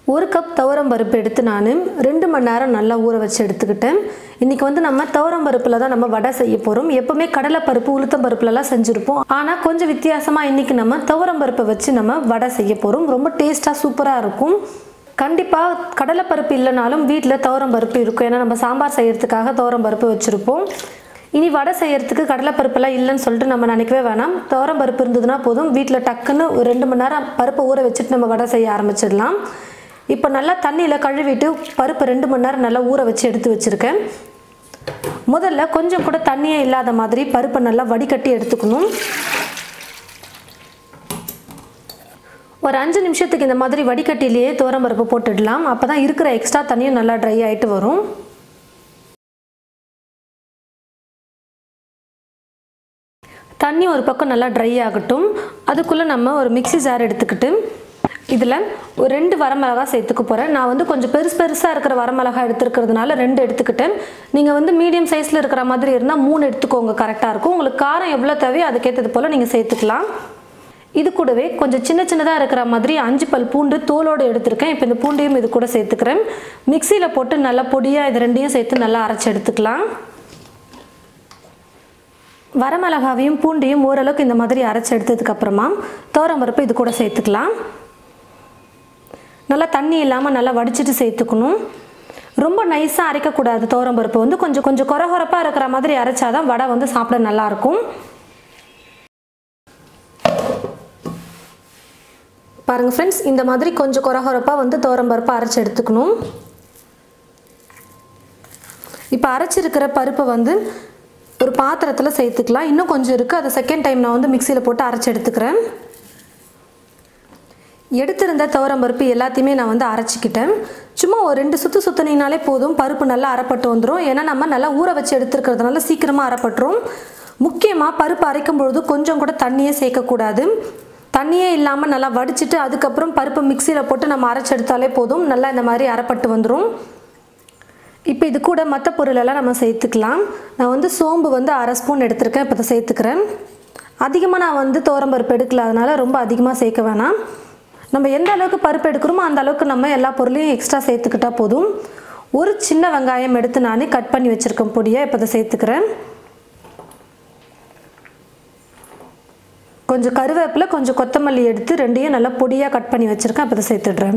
ஒரு கப் துவரம் பருப்பு எடுத்து நான் ரெண்டு மணி நேரம் நல்லா ஊற வச்சு எடுத்துக்கிட்டேன் இன்றைக்கி வந்து நம்ம துவரம் பருப்பில் தான் நம்ம வடை செய்ய போகிறோம் எப்போவுமே கடலைப்பருப்பு உளுத்தம் பருப்புலலாம் செஞ்சுருப்போம் ஆனால் கொஞ்சம் வித்தியாசமாக இன்றைக்கி நம்ம துவரம் பருப்பை வச்சு நம்ம வடை செய்ய போகிறோம் ரொம்ப டேஸ்ட்டாக சூப்பராக இருக்கும் கண்டிப்பாக கடலைப்பருப்பு இல்லைனாலும் வீட்டில் துவரம் பருப்பு இருக்கும் ஏன்னா நம்ம சாம்பார் செய்யறதுக்காக துவரம் பருப்பு வச்சுருப்போம் இனி வடை செய்யறதுக்கு கடலைப்பருப்பெல்லாம் இல்லைன்னு சொல்லிட்டு நம்ம நினைக்கவே வேணாம் துவரம் பருப்பு இருந்ததுன்னா போதும் வீட்டில் டக்குன்னு ஒரு ரெண்டு மணி நேரம் பருப்பை ஊற வச்சுட்டு நம்ம வடை செய்ய ஆரம்பிச்சிடலாம் இப்போ நல்லா தண்ணியில் கழுவிட்டு பருப்பு ரெண்டு மணி நேரம் நல்லா ஊற வச்சு எடுத்து வச்சுருக்கேன் முதல்ல கொஞ்சம் கூட தண்ணியே இல்லாத மாதிரி பருப்பை நல்லா வடிகட்டி எடுத்துக்கணும் ஒரு அஞ்சு நிமிஷத்துக்கு இந்த மாதிரி வடிகட்டிலேயே துவரம் பருப்பு போட்டுடலாம் அப்போ தான் இருக்கிற எக்ஸ்ட்ரா தண்ணியும் நல்லா ட்ரை ஆகிட்டு வரும் தண்ணி ஒரு பக்கம் நல்லா ட்ரை ஆகட்டும் அதுக்குள்ளே நம்ம ஒரு மிக்ஸி ஜார் எடுத்துக்கிட்டு இதில் ஒரு ரெண்டு வரமிளகா சேர்த்துக்க போகிறேன் நான் வந்து கொஞ்சம் பெருசு பெருசாக இருக்கிற வரமிளகா எடுத்துருக்கிறதுனால ரெண்டு எடுத்துக்கிட்டேன் நீங்கள் வந்து மீடியம் சைஸில் இருக்கிற மாதிரி இருந்தால் மூணு எடுத்துக்கோங்க கரெக்டாக இருக்கும் உங்களுக்கு காரம் எவ்வளோ தேவையோ அதுக்கேற்றது போல் நீங்கள் சேர்த்துக்கலாம் இது கூடவே கொஞ்சம் சின்ன சின்னதாக இருக்கிற மாதிரி அஞ்சு பல் பூண்டு தோலோடு எடுத்திருக்கேன் இப்போ இந்த பூண்டையும் இது கூட சேர்த்துக்கிறேன் மிக்சியில் போட்டு நல்லா பொடியாக இது ரெண்டையும் சேர்த்து நல்லா அரைச்சி எடுத்துக்கலாம் வரமிளகாவையும் பூண்டையும் ஓரளவுக்கு இந்த மாதிரி அரைச்சி எடுத்ததுக்கப்புறமா பருப்பு இது கூட சேர்த்துக்கலாம் நல்லா தண்ணி இல்லாமல் நல்லா வடிச்சிட்டு சேர்த்துக்கணும் ரொம்ப நைஸாக அரைக்கக்கூடாது பருப்பு வந்து கொஞ்சம் கொஞ்சம் கொரகொரப்பாக இருக்கிற மாதிரி அரைச்சாதான் வடை வந்து சாப்பிட நல்லாயிருக்கும் பாருங்கள் ஃப்ரெண்ட்ஸ் இந்த மாதிரி கொஞ்சம் கொரகொரப்பாக வந்து பருப்பை அரைச்சி எடுத்துக்கணும் இப்போ அரைச்சிருக்கிற பருப்பை வந்து ஒரு பாத்திரத்தில் சேர்த்துக்கலாம் இன்னும் கொஞ்சம் இருக்குது அதை செகண்ட் டைம் நான் வந்து மிக்சியில் போட்டு அரைச்சி எடுத்துக்கிறேன் எடுத்திருந்த பருப்பு எல்லாத்தையுமே நான் வந்து அரைச்சிக்கிட்டேன் சும்மா ஒரு ரெண்டு சுற்று சுற்றினீங்கனாலே போதும் பருப்பு நல்லா அரைப்பட்டு வந்துடும் ஏன்னா நம்ம நல்லா ஊற வச்சு எடுத்துருக்கிறதுனால சீக்கிரமாக அரைப்பட்டுரும் முக்கியமாக பருப்பு அரைக்கும் பொழுது கொஞ்சம் கூட தண்ணியே சேர்க்கக்கூடாது தண்ணியே இல்லாமல் நல்லா வடிச்சிட்டு அதுக்கப்புறம் பருப்பு மிக்சியில் போட்டு நம்ம அரைச்சி எடுத்தாலே போதும் நல்லா இந்த மாதிரி அரைப்பட்டு வந்துடும் இப்போ இது கூட மற்ற பொருளெல்லாம் நம்ம சேர்த்துக்கலாம் நான் வந்து சோம்பு வந்து அரை ஸ்பூன் எடுத்திருக்கேன் இப்போ அதை சேர்த்துக்கிறேன் அதிகமாக நான் வந்து பருப்பு எடுக்கல அதனால் ரொம்ப அதிகமாக சேர்க்க வேணாம் நம்ம எந்த அளவுக்கு பருப்பு எடுக்கிறோமோ அந்த அளவுக்கு நம்ம எல்லா பொருளையும் எக்ஸ்ட்ரா சேர்த்துக்கிட்டால் போதும் ஒரு சின்ன வெங்காயம் எடுத்து நான் கட் பண்ணி வச்சுருக்கேன் பொடியாக இப்போ அதை சேர்த்துக்கிறேன் கொஞ்சம் கருவேப்பிலை கொஞ்சம் கொத்தமல்லி எடுத்து ரெண்டையும் நல்லா பொடியாக கட் பண்ணி வச்சுருக்கேன் அப்போ அதை சேர்த்துடுறேன்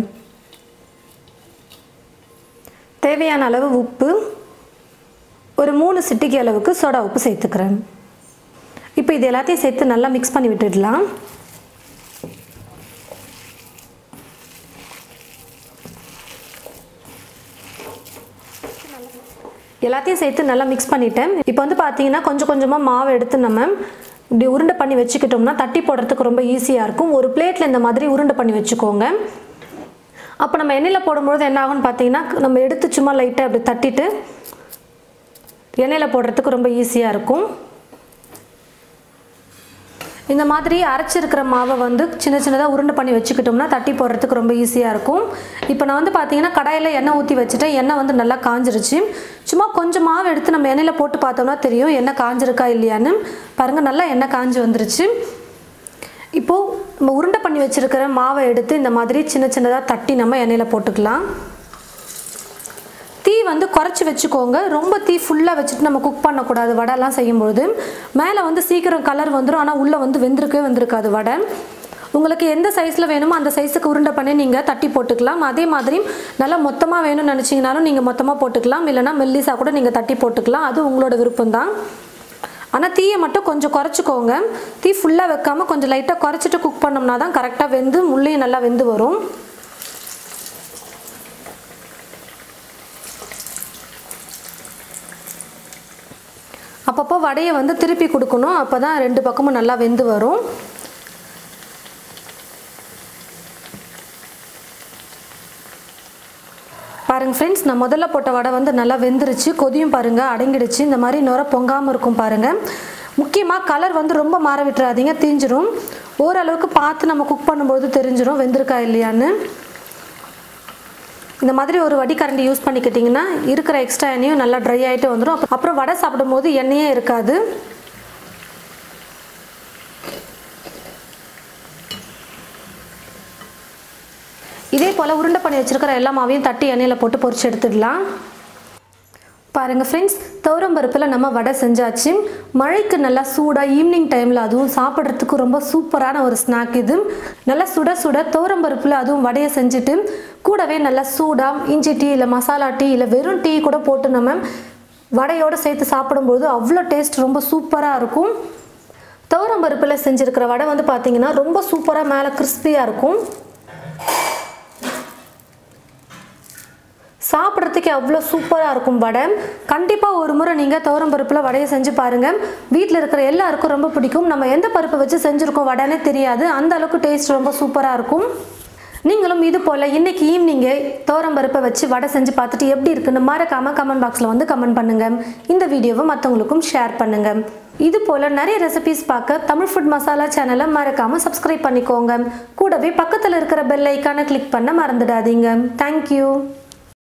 தேவையான அளவு உப்பு ஒரு மூணு சிட்டிக்கு அளவுக்கு சோடா உப்பு சேர்த்துக்கிறேன் இப்போ இது எல்லாத்தையும் சேர்த்து நல்லா மிக்ஸ் பண்ணி விட்டுடலாம் எல்லாத்தையும் சேர்த்து நல்லா மிக்ஸ் பண்ணிட்டேன் இப்போ வந்து பார்த்தீங்கன்னா கொஞ்சம் கொஞ்சமாக மாவு எடுத்து நம்ம இப்படி உருண்டை பண்ணி வச்சுக்கிட்டோம்னா தட்டி போடுறதுக்கு ரொம்ப ஈஸியாக இருக்கும் ஒரு பிளேட்டில் இந்த மாதிரி உருண்டை பண்ணி வச்சுக்கோங்க அப்போ நம்ம எண்ணெயில் போடும்பொழுது என்ன ஆகும்னு பார்த்தீங்கன்னா நம்ம எடுத்து சும்மா லைட்டாக அப்படி தட்டிட்டு எண்ணெயில் போடுறதுக்கு ரொம்ப ஈஸியாக இருக்கும் இந்த மாதிரி அரைச்சிருக்கிற மாவை வந்து சின்ன சின்னதாக உருண்டை பண்ணி வச்சுக்கிட்டோம்னா தட்டி போடுறதுக்கு ரொம்ப ஈஸியாக இருக்கும் இப்போ நான் வந்து பார்த்தீங்கன்னா கடாயில் எண்ணெய் ஊற்றி வச்சுட்டேன் எண்ணெய் வந்து நல்லா காஞ்சிருச்சு சும்மா கொஞ்சம் மாவு எடுத்து நம்ம எண்ணெயில் போட்டு பார்த்தோம்னா தெரியும் எண்ணெய் காஞ்சிருக்கா இல்லையான்னு பாருங்கள் நல்லா எண்ணெய் காஞ்சி வந்துருச்சு இப்போது நம்ம உருண்டை பண்ணி வச்சுருக்கிற மாவை எடுத்து இந்த மாதிரி சின்ன சின்னதாக தட்டி நம்ம எண்ணெயில் போட்டுக்கலாம் தீ வந்து குறைச்சி வச்சுக்கோங்க ரொம்ப தீ ஃபுல்லாக வச்சுட்டு நம்ம குக் பண்ணக்கூடாது வடைலாம் செய்யும்பொழுது மேலே வந்து சீக்கிரம் கலர் வந்துடும் ஆனால் உள்ளே வந்து வெந்திருக்கவே வந்திருக்காது வடை உங்களுக்கு எந்த சைஸில் வேணுமோ அந்த சைஸுக்கு உருண்டை பண்ணி நீங்கள் தட்டி போட்டுக்கலாம் அதே மாதிரி நல்லா மொத்தமாக வேணும்னு நினச்சிங்கனாலும் நீங்கள் மொத்தமாக போட்டுக்கலாம் இல்லைனா மெல்லிஸாக கூட நீங்கள் தட்டி போட்டுக்கலாம் அது உங்களோட விருப்பம்தான் ஆனால் தீயை மட்டும் கொஞ்சம் குறைச்சிக்கோங்க தீ ஃபுல்லாக வைக்காமல் கொஞ்சம் லைட்டாக குறைச்சிட்டு குக் பண்ணோம்னா தான் கரெக்டாக வெந்து முள்ளையும் நல்லா வெந்து வரும் அப்பப்போ வடையை வந்து திருப்பி கொடுக்கணும் அப்போ தான் ரெண்டு பக்கமும் நல்லா வெந்து வரும் பாருங்கள் ஃப்ரெண்ட்ஸ் நான் முதல்ல போட்ட வடை வந்து நல்லா வெந்துருச்சு கொதியும் பாருங்கள் அடங்கிடுச்சு இந்த மாதிரி நுர பொங்காமல் இருக்கும் பாருங்கள் முக்கியமாக கலர் வந்து ரொம்ப மாற விட்டுறாதீங்க தீஞ்சிரும் ஓரளவுக்கு பார்த்து நம்ம குக் பண்ணும்போது தெரிஞ்சிடும் வெந்திருக்கா இல்லையான்னு இந்த மாதிரி ஒரு வடிகரண்டி யூஸ் பண்ணிக்கிட்டிங்கன்னா இருக்கிற எக்ஸ்ட்ரா எண்ணெயும் நல்லா ட்ரை ஆகிட்டு வந்துடும் அப்புறம் வடை சாப்பிடும்போது எண்ணெயே இருக்காது இதே போல் போல் உருண்டை பண்ணி வச்சுருக்கிற எல்லா மாவையும் தட்டி எண்ணெயில் போட்டு பொரிச்சு எடுத்துடலாம் பாருங்கள் ஃப்ரெண்ட்ஸ் துவரம்பருப்பில் நம்ம வடை செஞ்சாச்சு மழைக்கு நல்லா சூடாக ஈவினிங் டைமில் அதுவும் சாப்பிட்றதுக்கு ரொம்ப சூப்பரான ஒரு ஸ்நாக் இது நல்லா சுட சுட துவரம்பருப்பில் அதுவும் வடையை செஞ்சுட்டு கூடவே நல்லா சூடாக இஞ்சி டீ இல்லை மசாலா டீ இல்லை வெறும் டீ கூட போட்டு நம்ம வடையோடு சேர்த்து சாப்பிடும்போது அவ்வளோ டேஸ்ட் ரொம்ப சூப்பராக இருக்கும் துவரம்பருப்பில் செஞ்சுருக்கிற வடை வந்து பார்த்திங்கன்னா ரொம்ப சூப்பராக மேலே கிறிஸ்பியாக இருக்கும் சாப்பிட்றதுக்கு அவ்வளோ சூப்பராக இருக்கும் வடை கண்டிப்பாக ஒரு முறை நீங்கள் துவரம் பருப்பில் வடையை செஞ்சு பாருங்கள் வீட்டில் இருக்கிற எல்லாருக்கும் ரொம்ப பிடிக்கும் நம்ம எந்த பருப்பை வச்சு செஞ்சுருக்கோம் வடைனே தெரியாது அந்த அளவுக்கு டேஸ்ட் ரொம்ப சூப்பராக இருக்கும் நீங்களும் இது போல் இன்னைக்கு ஈவினிங்கே துவரம் பருப்பை வச்சு வடை செஞ்சு பார்த்துட்டு எப்படி இருக்குன்னு மறக்காமல் கமெண்ட் பாக்ஸில் வந்து கமெண்ட் பண்ணுங்கள் இந்த வீடியோவை மற்றவங்களுக்கும் ஷேர் பண்ணுங்கள் இது போல் நிறைய ரெசிபிஸ் பார்க்க தமிழ் ஃபுட் மசாலா சேனலை மறக்காமல் சப்ஸ்கிரைப் பண்ணிக்கோங்க கூடவே பக்கத்தில் இருக்கிற பெல் ஐக்கானை கிளிக் பண்ண மறந்துடாதீங்க தேங்க்யூ